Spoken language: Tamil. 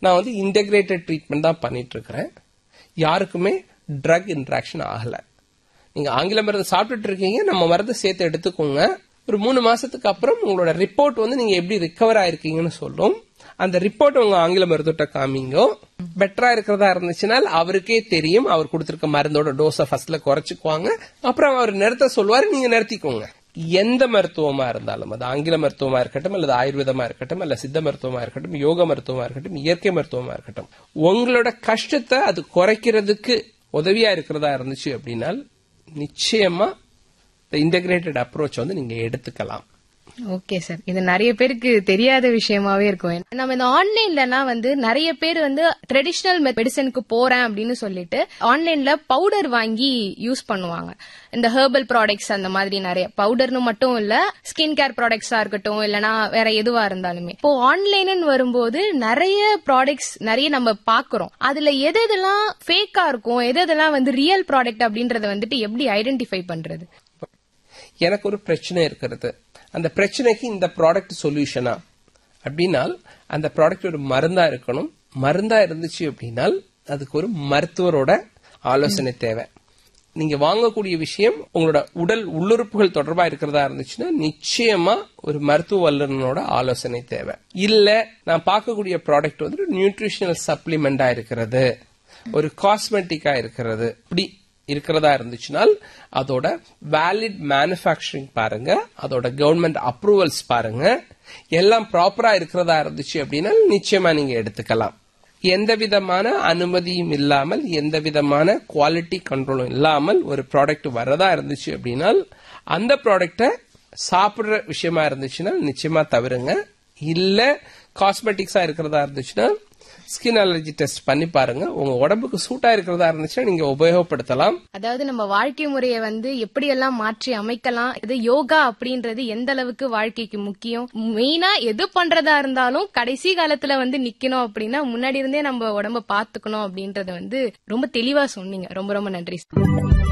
நான் வந்து இன்டகிரேட்டட் ட்ரீட்மெண்ட் தான் பண்ணிட்டு இருக்கிறேன் யாருக்குமே ட்ரக் இன்ட்ராக்ஷன் ஆகல நீங்க ஆங்கில மருந்து சாப்பிட்டுட்டு இருக்கீங்க நம்ம மருந்து சேர்த்து எடுத்துக்கோங்க ஒரு மூணு மாசத்துக்கு அப்புறம் உங்களோட ரிப்போர்ட் வந்து நீங்க எப்படி ரிகவர் ஆயிருக்கீங்கன்னு சொல்லும் அந்த ரிப்போர்ட் உங்க ஆங்கில மருத்துவட்ட காமிங்க பெட்டரா இருக்கிறதா இருந்துச்சுன்னா அவருக்கே தெரியும் அவர் கொடுத்திருக்க மருந்தோட டோஸை ஃபர்ஸ்ட்ல குறைச்சுக்குவாங்க அப்புறம் அவர் நிறுத்த சொல்லுவாரு நீங்க நிறுத்திக்கோங்க எந்த மருத்துவமா இருந்தாலும் அது ஆங்கில மருத்துவமா இருக்கட்டும் அல்லது ஆயுர்வேதமா இருக்கட்டும் அல்ல சித்த மருத்துவமா இருக்கட்டும் யோக மருத்துவமா இருக்கட்டும் இயற்கை மருத்துவமா இருக்கட்டும் உங்களோட கஷ்டத்தை அது குறைக்கிறதுக்கு உதவியா இருக்கிறதா இருந்துச்சு அப்படின்னா நிச்சயமா இன்டகிரேட்டட் அப்ரோச் வந்து நீங்க எடுத்துக்கலாம் ஓகே சார் இது நிறைய பேருக்கு தெரியாத விஷயமாவே இருக்கும் நம்ம இந்த ஆன்லைன்லலாம் வந்து நிறைய பேர் வந்து ட்ரெடிஷனல் மெடிசனுக்கு போறேன் அப்படின்னு சொல்லிட்டு ஆன்லைன்ல பவுடர் வாங்கி யூஸ் பண்ணுவாங்க இந்த ஹெர்பல் ப்ராடக்ட்ஸ் அந்த மாதிரி நிறைய பவுடர்னு மட்டும் இல்ல ஸ்கின் கேர் ப்ராடக்ட்ஸா இருக்கட்டும் இல்லனா வேற எதுவா இருந்தாலுமே இப்போ ஆன்லைன் வரும்போது நிறைய ப்ராடக்ட்ஸ் நிறைய நம்ம பாக்குறோம் அதுல எது எதெல்லாம் ஃபேக்கா இருக்கும் எது எதெல்லாம் வந்து ரியல் ப்ராடக்ட் அப்படின்றத வந்துட்டு எப்படி ஐடென்டிஃபை பண்றது எனக்கு ஒரு பிரச்சனை இருக்கிறது அந்த பிரச்சனைக்கு இந்த ப்ராடக்ட் சொல்யூஷனா அப்படின்னால் அந்த ப்ராடக்ட் ஒரு மருந்தா இருக்கணும் மருந்தா இருந்துச்சு அப்படின்னால் அதுக்கு ஒரு மருத்துவரோட ஆலோசனை தேவை நீங்க வாங்கக்கூடிய விஷயம் உங்களோட உடல் உள்ளுறுப்புகள் தொடர்பா இருக்கிறதா இருந்துச்சுன்னா நிச்சயமா ஒரு மருத்துவ வல்லுநனோட ஆலோசனை தேவை இல்ல நான் பார்க்கக்கூடிய ப்ராடக்ட் வந்து நியூட்ரிஷனல் சப்ளிமெண்டா இருக்கிறது ஒரு காஸ்மெட்டிக்கா இருக்கிறது இப்படி இருக்கிறதா இருந்துச்சுனால் அதோட வேலிட் மேனுஃபேக்சரிங் பாருங்க அதோட கவர்மெண்ட் அப்ரூவல்ஸ் பாருங்க எல்லாம் ப்ராப்பரா இருக்கிறதா இருந்துச்சு அப்படின்னா நிச்சயமா நீங்க எடுத்துக்கலாம் எந்த விதமான அனுமதியும் இல்லாமல் எந்த விதமான குவாலிட்டி கண்ட்ரோலும் இல்லாமல் ஒரு ப்ராடக்ட் வரதா இருந்துச்சு அப்படின்னா அந்த ப்ராடக்ட சாப்பிடுற விஷயமா இருந்துச்சுன்னா நிச்சயமா தவிருங்க இல்ல காஸ்மெட்டிக்ஸா இருக்கிறதா இருந்துச்சுன்னா ஸ்கின் அலர்ஜி டெஸ்ட் பண்ணி பாருங்க உங்க உடம்புக்கு சூட்டா இருக்கிறதா இருந்துச்சுன்னா நீங்க உபயோகப்படுத்தலாம் அதாவது நம்ம வாழ்க்கை முறையை வந்து எப்படியெல்லாம் மாற்றி அமைக்கலாம் இது யோகா அப்படின்றது எந்த அளவுக்கு வாழ்க்கைக்கு முக்கியம் மெயினா எது பண்றதா இருந்தாலும் கடைசி காலத்துல வந்து நிக்கணும் அப்படின்னா முன்னாடி இருந்தே நம்ம உடம்ப பாத்துக்கணும் அப்படின்றத வந்து ரொம்ப தெளிவா சொன்னீங்க ரொம்ப ரொம்ப நன்றி